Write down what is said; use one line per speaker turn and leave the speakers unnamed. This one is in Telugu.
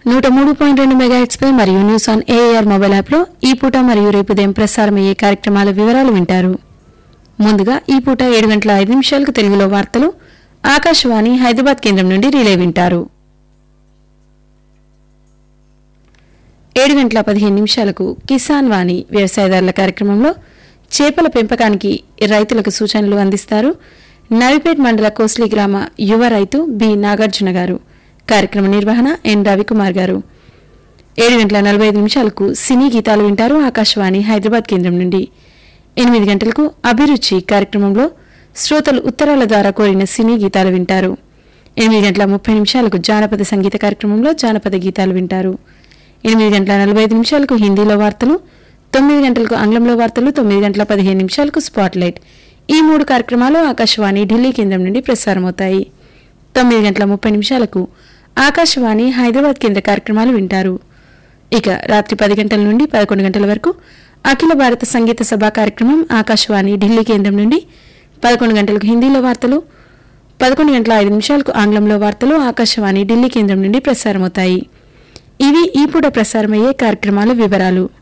నూట మూడు పాయింట్ రెండు మెగాహెట్స్ పై మరియు న్యూస్ ఆన్ ఏఆర్ మొబైల్ యాప్లో ఈ పూట మరియు రేపు ఉదయం ప్రసారమయ్యే కార్యక్రమాల వివరాలు వింటారు ముందుగా ఈ పూట ఏడు గంటల ఐదు నిమిషాలకు తెలుగులో వార్తలు ఆకాశవాణి హైదరాబాద్ కేంద్రం నుండి రిలే వింటారు ఏడు గంటల పదిహేను నిమిషాలకు కిసాన్ వాణి వ్యవసాయదారుల కార్యక్రమంలో చేపల పెంపకానికి రైతులకు సూచనలు అందిస్తారు నవిపేట్ మండల కోస్లీ గ్రామ యువ రైతు బి నాగార్జున గారు కార్యక్రమ నిర్వహణ ఎన్ రవికుమార్ గారు ఏడు గంటల నలభై ఐదు నిమిషాలకు సినీ గీతాలు వింటారు ఆకాశవాణి హైదరాబాద్ కేంద్రం నుండి ఎనిమిది గంటలకు అభిరుచి కార్యక్రమంలో శ్రోతలు ఉత్తరాల ద్వారా కోరిన సినీ గీతాలు వింటారు ఎనిమిది గంటల ముప్పై నిమిషాలకు జానపద సంగీత కార్యక్రమంలో జానపద గీతాలు వింటారు ఎనిమిది గంటల నలభై ఐదు నిమిషాలకు హిందీలో వార్తలు తొమ్మిది గంటలకు ఆంగ్లంలో వార్తలు తొమ్మిది గంటల పదిహేను నిమిషాలకు స్పాట్ లైట్ ఈ మూడు కార్యక్రమాలు ఆకాశవాణి ఢిల్లీ కేంద్రం నుండి ప్రసారమవుతాయి తొమ్మిది గంటల ముప్పై నిమిషాలకు ఆకాశవాణి హైదరాబాద్ కేంద్ర కార్యక్రమాలు వింటారు ఇక రాత్రి పది గంటల నుండి పదకొండు గంటల వరకు అఖిల భారత సంగీత సభ కార్యక్రమం ఆకాశవాణి ఢిల్లీ కేంద్రం నుండి పదకొండు గంటలకు హిందీలో వార్తలు పదకొండు గంటల ఐదు నిమిషాలకు ఆంగ్లంలో వార్తలు ఆకాశవాణి ఢిల్లీ కేంద్రం నుండి ప్రసారమవుతాయి ఇవి ఈ పూట ప్రసారమయ్యే కార్యక్రమాల వివరాలు